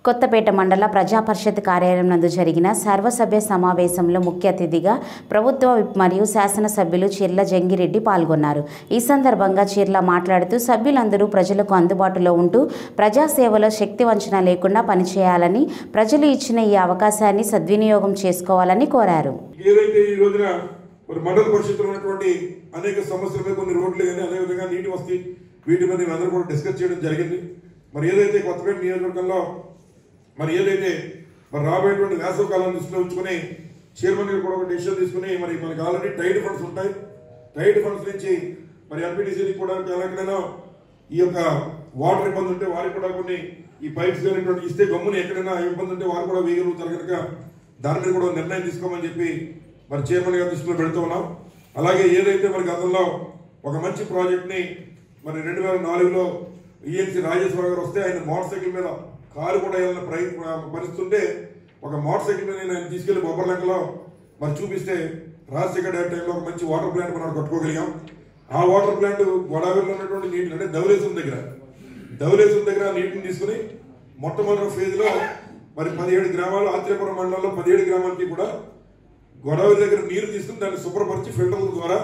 కొత్తపేట మండల ప్రజా పరిషత్ కార్యాలయం నందు జరిగిన సర్వసభ్య సమావేశంలో ముఖ్య అతిథిగా ప్రభుత్వ విప్ మరియు శాసనసభ్యులు చీర్ల జంగిరెడ్డి పాల్గొన్నారు ఈ సందర్భంగా చీర్ల మాట్లాడుతూ సభ్యులందరూ ప్రజలకు అందుబాటులో ఉంటూ ప్రజాసేవలో శక్తి వంచన లేకుండా పనిచేయాలని ప్రజలు ఇచ్చిన ఈ అవకాశాన్ని సద్వినియోగం చేసుకోవాలని కోరారు ఏదైతే ఈ రోజున మరి మండల పరిషత్తులో ఉన్నటువంటి అనేక సమస్యల మీద కొన్ని రోడ్లు కానీ అదేవిధంగా నీటి వసతి వీటి మీద మేమందరూ కూడా డిస్కస్ చేయడం జరిగింది మరి ఏదైతే కొత్తపేట నియోజకవర్గంలో మరి ఏదైతే మరి రాబోయేటువంటి వేసవ కాలం దృష్టిలో ఉంచుకొని చైర్మన్ గారు కూడా ఒక డిసిషన్ తీసుకుని మరి మనకి ఆల్రెడీ టైడ్ ఫండ్స్ ఉంటాయి టైడ్ ఫండ్స్ నుంచి మరి ఎంపీటీసీకి కూడా ఎక్కడైనా ఈ యొక్క వాటర్ ఇబ్బంది ఉంటే వారికి కూడా కొన్ని ఈ పైప్స్ అనేటువంటి ఇస్తే గమ్ముని ఎక్కడైనా ఇబ్బంది ఉంటే వారు కూడా వేయగలుగుతారు కనుక దాని మీద కూడా నిర్ణయం తీసుకోమని చెప్పి మరి చైర్మన్ గారి దృష్టిలో పెడుతూ ఉన్నాం అలాగే ఏదైతే మరి గతంలో ఒక మంచి ప్రాజెక్ట్ని మరి రెండు వేల నాలుగులో ఈఎన్సీ రాజేశ్వర గారు వస్తే ఆయన మోటార్ సైకిల్ మీద కారు కూడా వెళ్ళిన ప్రయత్న పరిస్థితుంటే ఒక మోటార్ సైకిల్ మీద నేను తీసుకెళ్లి బొబ్బర్లంకలో మరి చూపిస్తే రాజశేఖర్ గారి టైంలో ఒక మంచి వాటర్ ప్లాంట్ మనం కట్టుకోగలిగాం ఆ వాటర్ ప్లాంట్ గోదావరిలో ఉన్నటువంటి నీటిని అంటే ధవలేశ్వరం దగ్గర ధవలేశ్వరం దగ్గర నీటిని తీసుకుని మొట్టమొదటి ఫేజ్ లో మరి పదిహేడు గ్రామాలు ఆత్రేయపురం మండలంలో పదిహేడు గ్రామాలకి కూడా గోదావరి దగ్గర నీరు తీసుకుని దాన్ని శుభ్రపరిచి ఫిల్టర్ల ద్వారా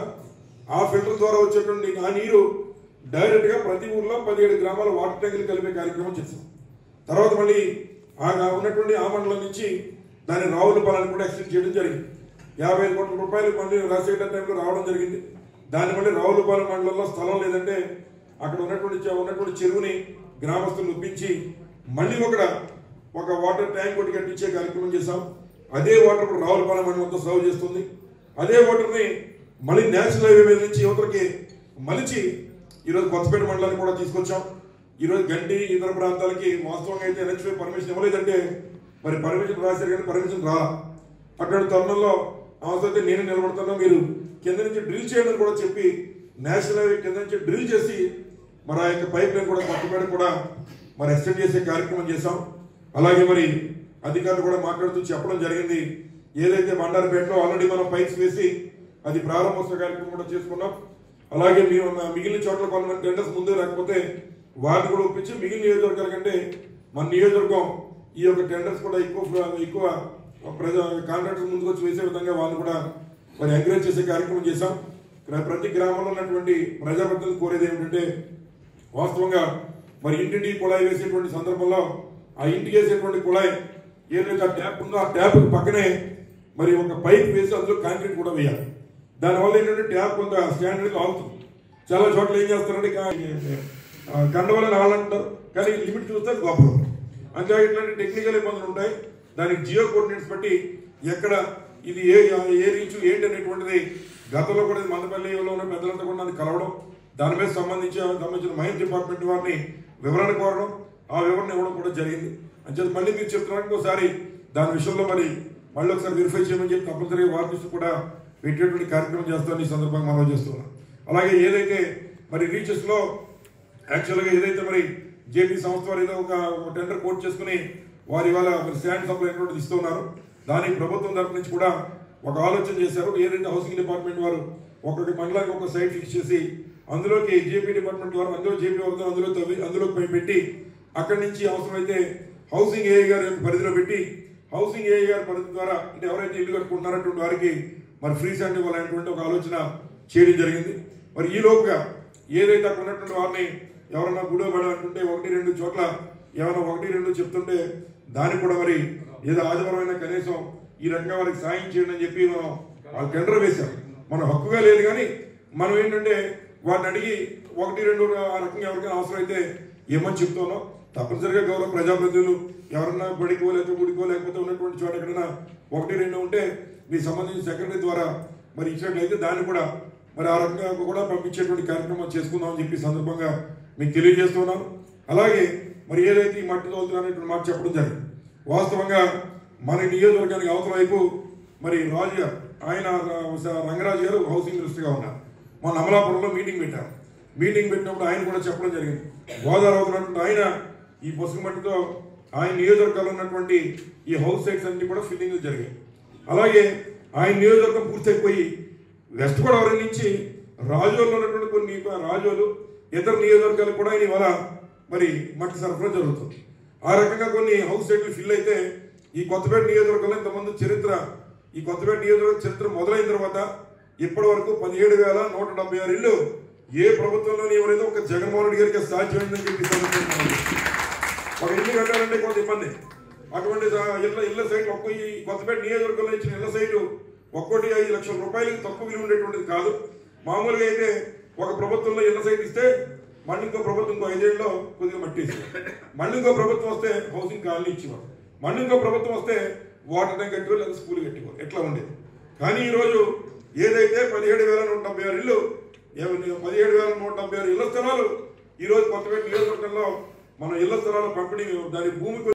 ఆ ఫిల్టర్ ద్వారా వచ్చేటువంటి ఆ నీరు డైరెక్ట్ గా ప్రతి ఊర్లో పదిహేడు గ్రామాల వాటర్ ట్యాంకులు కలిపే కార్యక్రమం చేశాం తర్వాత మళ్ళీ ఆ ఉన్నటువంటి ఆ మండలం నుంచి దాన్ని రావులపాలెం కూడా ఎక్స్టెండ్ చేయడం జరిగింది యాభై ఐదు కోట్ల రూపాయలు మళ్ళీ రాజశేఖర్ టైంలో రావడం జరిగింది దాన్ని మళ్ళీ రావులపాలెం మండలంలో స్థలం లేదంటే అక్కడ ఉన్నటువంటి చె- ఉన్నటువంటి చెరువుని గ్రామస్తులు ఒప్పించి మళ్ళీ ఒక ఒక వాటర్ ట్యాంక్ ఒకటి కట్టించే కార్యక్రమం చేశాం అదే వాటర్ ఇప్పుడు రావులపాలెం మండలంతో సర్వ్ చేస్తుంది అదే వాటర్ని మళ్ళీ నేషనల్ హైవే మీద నుంచి యువతలకి మలిచి ఈరోజు కొత్తపేట మండలాన్ని కూడా తీసుకొచ్చాం ఈరోజు గండి ఇతర ప్రాంతాలకి వాస్తవంగా అయితే ఎన్హెచ్వై పర్మిషన్ ఇవ్వలేదంటే మరి పర్మిషన్ రాశారు కానీ పర్మిషన్ రా అటువంటి తరుణంలో అవసరమైతే నేను నిలబడుతున్నా మీరు కింద నుంచి డ్రిల్ చేయండి కూడా చెప్పి నేషనల్ హైవే కింద నుంచి డ్రిల్ చేసి మరి ఆ యొక్క పైప్ లైన్ కూడా కొత్తపేట కూడా మరి ఎక్స్టెండ్ చేసే కార్యక్రమం చేశాం అలాగే మరి అధికారులు కూడా మాట్లాడుతూ చెప్పడం జరిగింది ఏదైతే బండారపేటలో ఆల్రెడీ మనం పైప్స్ వేసి అది ప్రారంభోత్సవ కార్యక్రమం కూడా చేసుకున్నాం అలాగే మేము మిగిలిన చోట్ల కొంతమంది టెండర్స్ ముందే రాకపోతే వారిని కూడా ఒప్పించి మిగిలిన నియోజకవర్గాల కంటే మన నియోజకవర్గం ఈ యొక్క టెండర్స్ కూడా ఎక్కువ ఎక్కువ ప్రజా కాంట్రాక్టర్స్ ముందుకు వచ్చి వేసే విధంగా వాళ్ళు కూడా మరి ఎంకరేజ్ చేసే కార్యక్రమం చేశాం ఇక్కడ ప్రతి గ్రామంలో ఉన్నటువంటి ప్రజాప్రతినిధులు కోరేది ఏమిటంటే వాస్తవంగా మరి ఇంటింటికి కుళాయి వేసేటువంటి సందర్భంలో ఆ ఇంటికి వేసేటువంటి కుళాయి ఏదైతే ఆ ట్యాప్ ఉందో ఆ ట్యాప్ పక్కనే మరి ఒక పైప్ వేసి అందులో కాంక్రీట్ కూడా వేయాలి దానివల్ల ఏంటంటే ట్యాప్ కొంత స్టాండర్డ్ ఆగుతుంది చాలా చోట్ల ఏం చేస్తారంటే కండవల నాలంటారు కానీ లిమిట్ చూస్తే అది గొప్పలు అంతే ఇట్లాంటి టెక్నికల్ ఇబ్బందులు ఉంటాయి దానికి జియో కోఆర్డినేట్స్ బట్టి ఎక్కడ ఇది ఏ ఏ రీచ్ ఏంటి అనేటువంటిది గతంలో కూడా ఇది మందపల్లిలో ఉన్న పెద్దలంతా కూడా నన్ను కలవడం దాని మీద సంబంధించి సంబంధించిన మైన్స్ డిపార్ట్మెంట్ వారిని వివరణ కోరడం ఆ వివరణ ఇవ్వడం కూడా జరిగింది అంచేత మళ్ళీ మీరు చెప్తున్నారు ఒకసారి దాని విషయంలో మరి మళ్ళీ ఒకసారి వెరిఫై చేయమని చెప్పి తప్పనిసరిగా వారి దృష్టి కూడా పెట్టేటువంటి కార్యక్రమం చేస్తామని ఈ సందర్భంగా మనం చేస్తున్నాం అలాగే ఏదైతే మరి రీచెస్ లో యాక్చువల్గా ఏదైతే మరి జేపీ సంస్థ వారు ఏదో ఒక టెండర్ కోట్ చేసుకుని వారి ఇవాళ మరి స్టాండ్ సప్లై అనేటువంటిది ఇస్తున్నారు దానికి ప్రభుత్వం తరపు నుంచి కూడా ఒక ఆలోచన చేశారు ఏదైతే హౌసింగ్ డిపార్ట్మెంట్ వారు ఒక్కొక్క మండలానికి ఒక సైట్ ఫిక్స్ చేసి అందులోకి జేపీ డిపార్ట్మెంట్ వారు అందులో జేపీ వారు అందులో తవ్వి అందులో పెట్టి అక్కడి నుంచి అవసరమైతే హౌసింగ్ ఏఐ గారి యొక్క పరిధిలో పెట్టి హౌసింగ్ ఏఐ గారి పరిధి ద్వారా అంటే ఎవరైతే ఇల్లు కట్టుకుంటున్నారటువంటి వారికి మరి ఫ్రీ శాండ్ ఇవ్వాలనేటువంటి ఒక ఆలోచన చేయడం జరిగింది మరి ఈ లోపుగా ఏదైతే అక్కడ ఉన్నటువంటి వారిని ఎవరన్నా గుడిలో పడాలనుకుంటే ఒకటి రెండు చోట్ల ఏమైనా ఒకటి రెండు చెప్తుంటే దానికి కూడా మరి ఏదో ఆదివారమైన కనీసం ఈ రకంగా వారికి సాయం చేయండి అని చెప్పి మనం వాళ్ళు టెండర్ వేశాం మన హక్కుగా లేదు కానీ మనం ఏంటంటే వారిని అడిగి ఒకటి రెండు ఆ రకంగా ఎవరికైనా అవసరం అయితే ఏమని చెప్తున్నాం తప్పనిసరిగా గౌరవ ప్రజాప్రతినిధులు ఎవరన్నా బడికో లేకపోతే గుడికో లేకపోతే ఉన్నటువంటి చోట ఎక్కడైనా ఒకటి రెండు ఉంటే మీకు సంబంధించిన సెక్రటరీ ద్వారా మరి ఇచ్చినట్లయితే దాన్ని కూడా మరి ఆ రకంగా కూడా పంపించేటువంటి కార్యక్రమం చేసుకుందాం అని చెప్పి ఈ సందర్భంగా మీకు తెలియజేస్తున్నాను అలాగే మరి ఏదైతే ఈ మట్టి తోలుతున్నటువంటి మాట చెప్పడం జరిగింది వాస్తవంగా మన నియోజకవర్గానికి అవతల వైపు మరి రాజు గారు ఆయన ర- రంగరాజు గారు హౌసింగ్ మినిస్టర్గా ఉన్నారు మన అమలాపురంలో మీటింగ్ పెట్టారు మీటింగ్ పెట్టినప్పుడు ఆయన కూడా చెప్పడం జరిగింది గోదావరి అవుతున్నటువంటి ఆయన ఈ పసుపు మట్టితో ఆయన నియోజకవర్గాల్లో ఉన్నటువంటి ఈ హౌస్ సైట్స్ అన్ని కూడా ఫిల్లింగ్ జరిగాయి అలాగే ఆయన నియోజకవర్గం పూర్తయిపోయి వెస్ట్ గోదావరి నుంచి రాజోల్లో ఉన్నటువంటి కొన్ని రాజోలు ఇతర నియోజకవర్గాలకు కూడా ఆయన ఇవాళ మరి మట్టి సరఫరా జరుగుతుంది ఆ రకంగా కొన్ని హౌస్ సైట్లు ఫిల్ అయితే ఈ కొత్తపేట నియోజకవర్గంలో ఇంతమంది చరిత్ర ఈ కొత్తపేట నియోజకవర్గ చరిత్ర మొదలైన తర్వాత ఇప్పటి వరకు పదిహేడు వేల నూట డెబ్బై ఆరు ఇల్లు ఏ ప్రభుత్వంలోని ఎవరైతే ఒక జగన్మోహన్ రెడ్డి గారికి సాధ్యమైందని చెప్పి ఈ సందర్భంగా మనం ఒక ఇల్లు కట్టాలంటే కొంత ఇబ్బంది అటువంటి స- ఇళ్ళ ఇళ్ళ సైట్ ఒక్క ఈ కొత్తపేట నియోజకవర్గంలో ఇచ్చిన ఇళ్ళ సైటు ఒక్కోటి ఐదు లక్షల రూపాయలకి తక్కువ విలువ ఉండేటువంటిది కాదు మామూలుగా అయితే ఒక ప్రభుత్వంలో ఇళ్ళ సైట్ ఇస్తే మళ్ళీ ఇంకో ప్రభుత్వం ఇంకో ఐదేళ్ళలో కొద్దిగా మట్టి ఇస్తారు మళ్ళీ ఇంకో ప్రభుత్వం వస్తే హౌసింగ్ కాలనీ ఇచ్చేవారు మళ్ళీ ఇంకో ప్రభుత్వం వస్తే వాటర్ ట్యాంక్ కట్టేవారు లేదా స్కూల్ కట్టేవారు ఎట్లా ఉండేది కానీ ఈరోజు ఏదైతే పదిహేడు వేల నూట డెబ్బై ఆరు ఇల్లు ఏమని- పదిహేడు వేల నూట డెబ్బై ఆరు ఇళ్ల స్థలాలు ఈ రోజు కొత్తపేట నియోజకవర్గంలో మన ఇళ్ల స్థలాల పంపిణీ దాని భూమి